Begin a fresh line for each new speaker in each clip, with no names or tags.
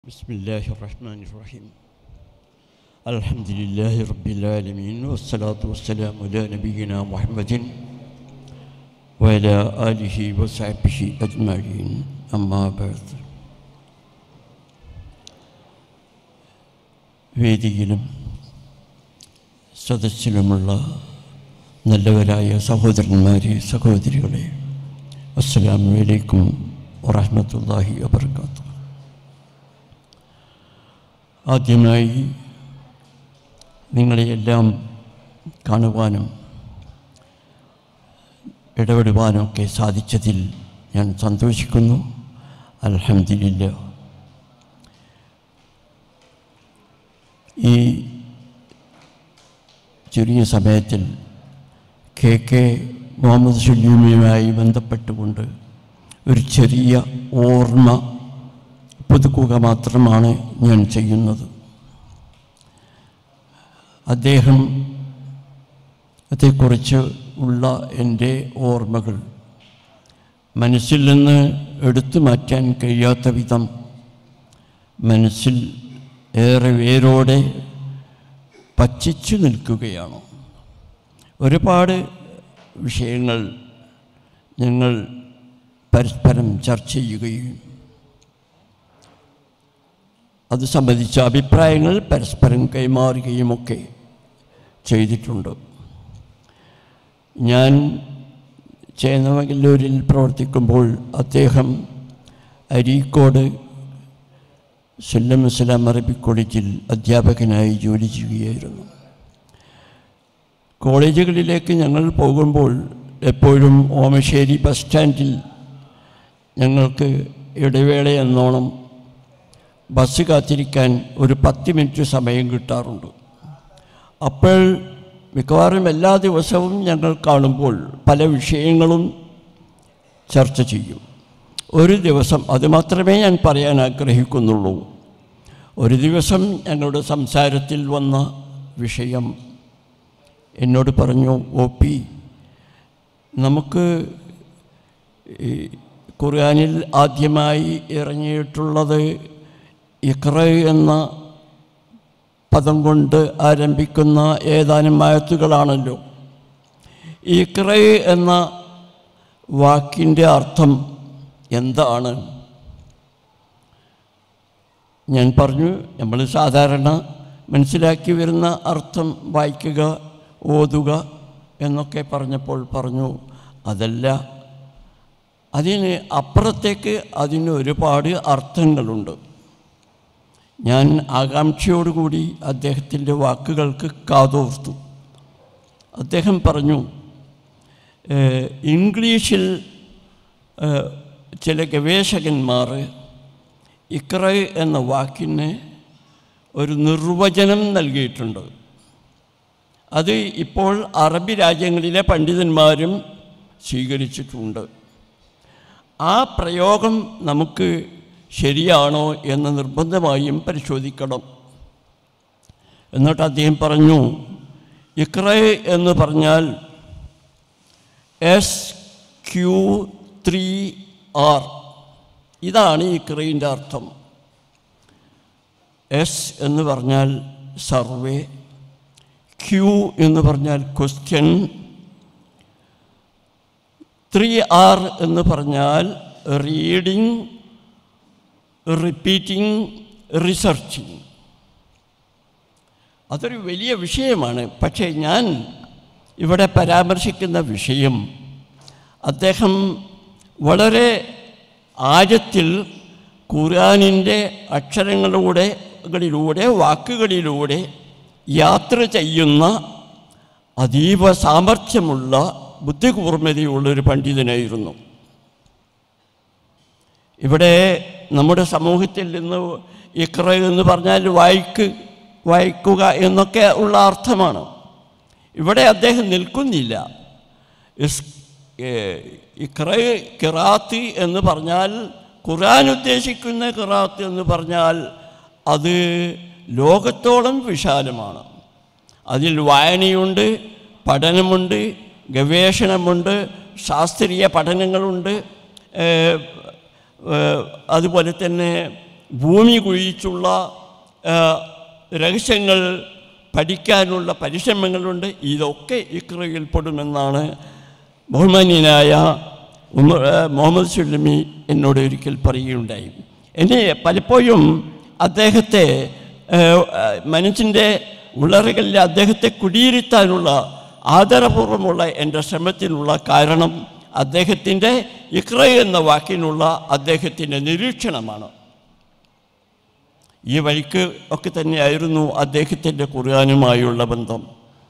بسم الله الرحمن الرحيم الحمد لله رب العالمين والصلاة والسلام على نبينا محمد وعلى آله وصحبه أجمعين أما بعد വേദിയിലും സദസ്സിലുമുള്ള നല്ലവരായ സഹോദരന്മാരെ സഹോദരികളെ അസ്സലാമു അലൈക്കും വറഹ്മത്തുള്ളാഹി വബർക്കാത്തു ആദ്യമായി നിങ്ങളെയെല്ലാം കാണുവാനും ഇടപെടുവാനും ഒക്കെ സാധിച്ചതിൽ ഞാൻ സന്തോഷിക്കുന്നു അൽഹംദുലില്ല ഈ ചെറിയ സമയത്തിൽ കെ കെ മുഹമ്മദ് സുലീമുമായി ബന്ധപ്പെട്ടുകൊണ്ട് ഒരു ചെറിയ ഓർമ്മ പുതുക്കുക മാത്രമാണ് ഞാൻ ചെയ്യുന്നത് അദ്ദേഹം അതേക്കുറിച്ച് ഉള്ള എൻ്റെ ഓർമ്മകൾ മനസ്സിൽ നിന്ന് എടുത്തു മാറ്റാൻ കഴിയാത്ത വിധം മനസ്സിൽ ഏറെ വേരോടെ പച്ചിച്ചു നിൽക്കുകയാണ് ഒരുപാട് വിഷയങ്ങൾ ഞങ്ങൾ പരസ്പരം ചർച്ച ചെയ്യുകയും അത് സംബന്ധിച്ച അഭിപ്രായങ്ങൾ പരസ്പരം കൈമാറുകയുമൊക്കെ ചെയ്തിട്ടുണ്ട് ഞാൻ ചേന്നമംഗലൂരിൽ പ്രവർത്തിക്കുമ്പോൾ അദ്ദേഹം അരീക്കോട് സുല്ലം ഇസ്ലാം അറബി കോളേജിൽ അധ്യാപകനായി ജോലി ചെയ്യുകയായിരുന്നു കോളേജുകളിലേക്ക് ഞങ്ങൾ പോകുമ്പോൾ എപ്പോഴും ഓമശ്ശേരി ബസ് സ്റ്റാൻഡിൽ ഞങ്ങൾക്ക് ഇടവേള എന്നോണം ബസ് കാത്തിരിക്കാൻ ഒരു പത്ത് മിനിറ്റ് സമയം കിട്ടാറുണ്ട് അപ്പോൾ മിക്കവാറും എല്ലാ ദിവസവും ഞങ്ങൾ കാണുമ്പോൾ പല വിഷയങ്ങളും ചർച്ച ചെയ്യും ഒരു ദിവസം അത് മാത്രമേ ഞാൻ പറയാൻ ആഗ്രഹിക്കുന്നുള്ളൂ ഒരു ദിവസം ഞങ്ങളുടെ സംസാരത്തിൽ വന്ന വിഷയം എന്നോട് പറഞ്ഞു ഒ പി നമുക്ക് ഈ ഖുർആനിൽ ആദ്യമായി ഇറങ്ങിയിട്ടുള്ളത് ഇഖ്റ എന്ന പദം കൊണ്ട് ആരംഭിക്കുന്ന ഏതാനും ആയത്തുകളാണല്ലോ ഇഖ്റ എന്ന വാക്കിൻ്റെ അർത്ഥം എന്താണ് ഞാൻ പറഞ്ഞു നമ്മൾ സാധാരണ മനസ്സിലാക്കി വരുന്ന അർത്ഥം വായിക്കുക ഓതുക എന്നൊക്കെ പറഞ്ഞപ്പോൾ പറഞ്ഞു അതല്ല അതിന് അപ്പുറത്തേക്ക് അതിന് ഒരുപാട് അർത്ഥങ്ങളുണ്ട് ഞാൻ ആകാംക്ഷയോടുകൂടി അദ്ദേഹത്തിൻ്റെ വാക്കുകൾക്ക് കാതോർത്തു അദ്ദേഹം പറഞ്ഞു ഇംഗ്ലീഷിൽ ചില ഗവേഷകന്മാർ ഇക്ര എന്ന വാക്കിന് ഒരു നിർവചനം നൽകിയിട്ടുണ്ട് അത് ഇപ്പോൾ അറബി രാജ്യങ്ങളിലെ പണ്ഡിതന്മാരും സ്വീകരിച്ചിട്ടുണ്ട് ആ പ്രയോഗം നമുക്ക് ശരിയാണോ എന്ന് നിർബന്ധമായും പരിശോധിക്കണം എന്നിട്ട് അദ്ദേഹം പറഞ്ഞു ഇക്ര എന്ന് പറഞ്ഞാൽ എസ് ക്യു ത്രീ ആർ ഇതാണ് ഇക്രയിൻ്റെ അർത്ഥം എസ് എന്ന് പറഞ്ഞാൽ സർവേ ക്യു എന്ന് പറഞ്ഞാൽ ക്വസ്റ്റ്യൻ ത്രീ ആർ എന്ന് പറഞ്ഞാൽ റീഡിങ് റിപ്പീറ്റിംഗ് റിസർച്ചിങ് അതൊരു വലിയ വിഷയമാണ് പക്ഷേ ഞാൻ ഇവിടെ പരാമർശിക്കുന്ന വിഷയം അദ്ദേഹം വളരെ ആഴത്തിൽ ഖുർആാനിൻ്റെ അക്ഷരങ്ങളിലൂടെ കളിലൂടെ വാക്കുകളിലൂടെ യാത്ര ചെയ്യുന്ന അതീവ സാമർഥ്യമുള്ള ബുദ്ധികൂർമ്മതയുള്ളൊരു പണ്ഡിതനായിരുന്നു ഇവിടെ നമ്മുടെ സമൂഹത്തിൽ നിന്ന് ഇക്ര എന്ന് പറഞ്ഞാൽ വായിക്ക് വായിക്കുക എന്നൊക്കെ ഉള്ള അർത്ഥമാണ് ഇവിടെ അദ്ദേഹം നിൽക്കുന്നില്ല ഇക്ര കിറാത്ത് എന്ന് പറഞ്ഞാൽ ഖുർആൻ ഉദ്ദേശിക്കുന്ന കിറാത്ത് എന്ന് പറഞ്ഞാൽ അത് ലോകത്തോളം വിശാലമാണ് അതിൽ വായനയുണ്ട് പഠനമുണ്ട് ഗവേഷണമുണ്ട് ശാസ്ത്രീയ പഠനങ്ങളുണ്ട് ഏഹ്, ഏഹ്, അതുപോലെ തന്നെ ഭൂമി കുഴിച്ചുള്ള ആ, രഹസ്യങ്ങൾ പഠിക്കാനുള്ള പരിശ്രമങ്ങളുണ്ട് ഇതൊക്കെ ഇക്രയിൽ പെടുമെന്നാണ് ബഹുമാന്യനായ ഉമർ ആ, മുഹമ്മദ് സുല്ലമി എന്നോട് ഒരിക്കൽ പറയുകയുണ്ടായി എന്നെ പലപ്പോഴും അദ്ദേഹത്തെ ആ, ആ, മനസ്സിൻ്റെ ഉളറുകളിൽ അദ്ദേഹത്തെ കുടിയിരുത്താനുള്ള ആദരപൂർവ്വമുള്ള എൻ്റെ ശ്രമത്തിനുള്ള കാരണം അദ്ദേഹത്തിൻ്റെ ഇക്ര എന്ന വാക്കിനുള്ള അദ്ദേഹത്തിൻ്റെ നിരീക്ഷണമാണ് ഈ വഴിക്ക് ഒക്കെ തന്നെയായിരുന്നു അദ്ദേഹത്തിൻ്റെ ഖുർആാനുമായുള്ള ബന്ധം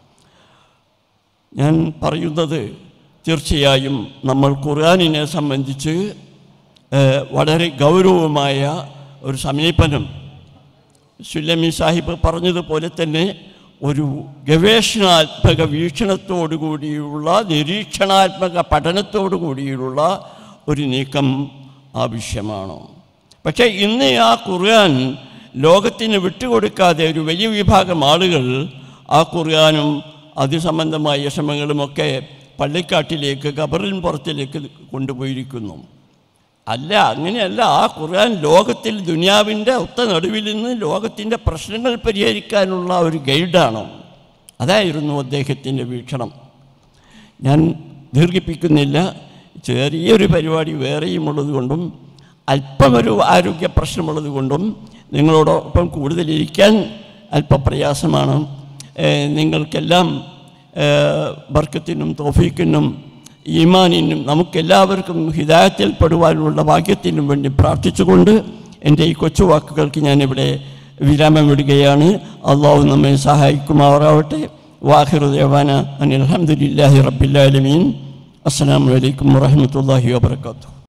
ഞാൻ പറയുന്നത് തീർച്ചയായും നമ്മൾ ഖുർആാനിനെ സംബന്ധിച്ച് ഏഹ്, വളരെ ഗൗരവമായ ഒരു സമീപനം സുല്ലമി സാഹിബ് പറഞ്ഞതുപോലെ തന്നെ ഒരു ഗവേഷണാത്മക വീക്ഷണത്തോടു കൂടിയുള്ള നിരീക്ഷണാത്മക പഠനത്തോടു കൂടിയുള്ള ഒരു നീക്കം ആവശ്യമാണ് പക്ഷേ ഇന്ന് ആ ഖുർആൻ ലോകത്തിന് വിട്ടുകൊടുക്കാതെ ഒരു വലിയ വിഭാഗം ആളുകൾ ആ ഖുർആനും അതിസംബന്ധമായ ശ്രമങ്ങളുമൊക്കെ പള്ളിക്കാട്ടിലേക്ക് ഖബറിൻ പുറത്തിലേക്ക് കൊണ്ടുപോയിരിക്കുന്നു അല്ല അങ്ങനെയല്ല ആ ഖുർആൻ ലോകത്തിൽ ദുനിയാവിൻ്റെ ഒത്ത നടുവിൽ നിന്ന് ലോകത്തിൻ്റെ പ്രശ്നങ്ങൾ പരിഹരിക്കാനുള്ള ഒരു ഗൈഡാണ് അതായിരുന്നു അദ്ദേഹത്തിൻ്റെ വീക്ഷണം ഞാൻ ദീർഘിപ്പിക്കുന്നില്ല ചെറിയൊരു പരിപാടി വേറെയും ഉള്ളതുകൊണ്ടും അല്പമൊരു ആരോഗ്യ പ്രശ്നമുള്ളത് കൊണ്ടും നിങ്ങളോടൊപ്പം കൂടുതലിരിക്കാൻ അല്പപ്രയാസമാണ് ഏഹ് നിങ്ങൾക്കെല്ലാം ഏഹ് ബർക്കത്തിനും തോഫീക്കിനും ഈമാനിനും നമുക്കെല്ലാവർക്കും ഹിദായത്തിൽ പെടുവാനുള്ള ഭാഗ്യത്തിനും വേണ്ടി പ്രാർത്ഥിച്ചുകൊണ്ട് എൻ്റെ ഈ കൊച്ചു വാക്കുകൾക്ക് ഞാനിവിടെ വിരാമം വിടുകയാണ് അള്ളാഹു നമ്മെ സഹായിക്കുമാറാവട്ടെ വാഹിറുദേവാന അനിൽ അലഹമുല്ലാഹി റബ്ബില്ലാലമീൻ അസ്സാം വലൈക്കും വാഹമത്തല്ലാഹി വാബർക്കാത്തു